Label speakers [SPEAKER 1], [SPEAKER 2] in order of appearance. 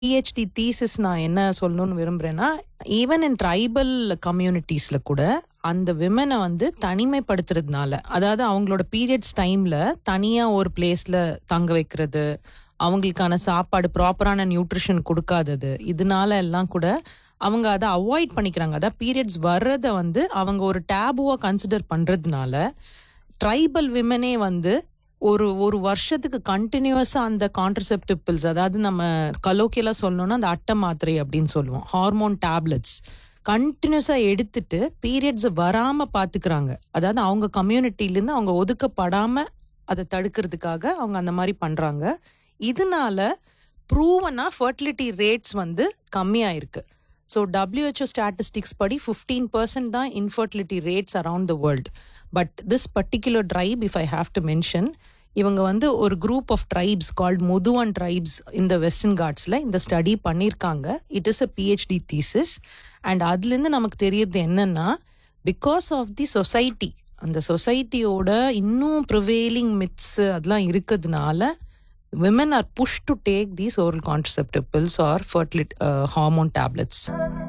[SPEAKER 1] PhD thesis நான் என்ன சொல்லணும்னு விரும்புறேன்னா ஈவன் இன் ட்ரைபல் கம்யூனிட்டிஸ்ல கூட அந்த விமனை வந்து தனிமைப்படுத்துறதுனால அதாவது அவங்களோட பீரியட்ஸ் டைம்ல தனியா ஒரு பிளேஸ்ல தங்க வைக்கிறது அவங்களுக்கான சாப்பாடு ப்ராப்பரான நியூட்ரிஷன் கொடுக்காதது இதனால எல்லாம் கூட அவங்க அதை அவாய்ட் பண்ணிக்கிறாங்க அதாவது பீரியட்ஸ் வர்றதை வந்து அவங்க ஒரு டேபுவா கன்சிடர் பண்றதுனால ட்ரைபல் விமனே வந்து ஒரு ஒரு வருஷத்துக்கு கண்டினியூஸா அந்த கான்ட்ரசெப்டிவ் பில்ஸ் அதாவது நம்ம கலோக்கியலா சொல்லணும்னா அந்த அட்டை மாத்திரை அப்படின்னு சொல்லுவோம் ஹார்மோன் டேப்லெட்ஸ் கண்டினியூஸா எடுத்துட்டு பீரியட்ஸ் வராம பாத்துக்கிறாங்க அதாவது அவங்க கம்யூனிட்டில இருந்து அவங்க ஒதுக்கப்படாம அதை தடுக்கிறதுக்காக அவங்க அந்த மாதிரி பண்றாங்க இதனால ப்ரூவனா ஃபர்டிலிட்டி ரேட்ஸ் வந்து கம்மியாயிருக்கு ஸோ டபிள்யூஹெச்ஓ ஸ்டாட்டிஸ்டிக்ஸ் படி ஃபிஃப்டீன் பர்சன்ட் தான் infertility rates around the world but this particular tribe if I have to mention இவங்க வந்து ஒரு group of tribes called Muduvan tribes இந்த வெஸ்டர்ன் காட்ஸ்ல இந்த ஸ்டடி பண்ணியிருக்காங்க it is a PhD thesis and அதுலேருந்து நமக்கு தெரியறது என்னன்னா பிகாஸ் ஆஃப் தி சொசைட்டி அந்த சொசைட்டியோட இன்னும் ப்ரிவேலிங் மித்ஸ் அதெல்லாம் இருக்கிறதுனால women are pushed to take these oral contraceptive pills or fertility uh, hormone tablets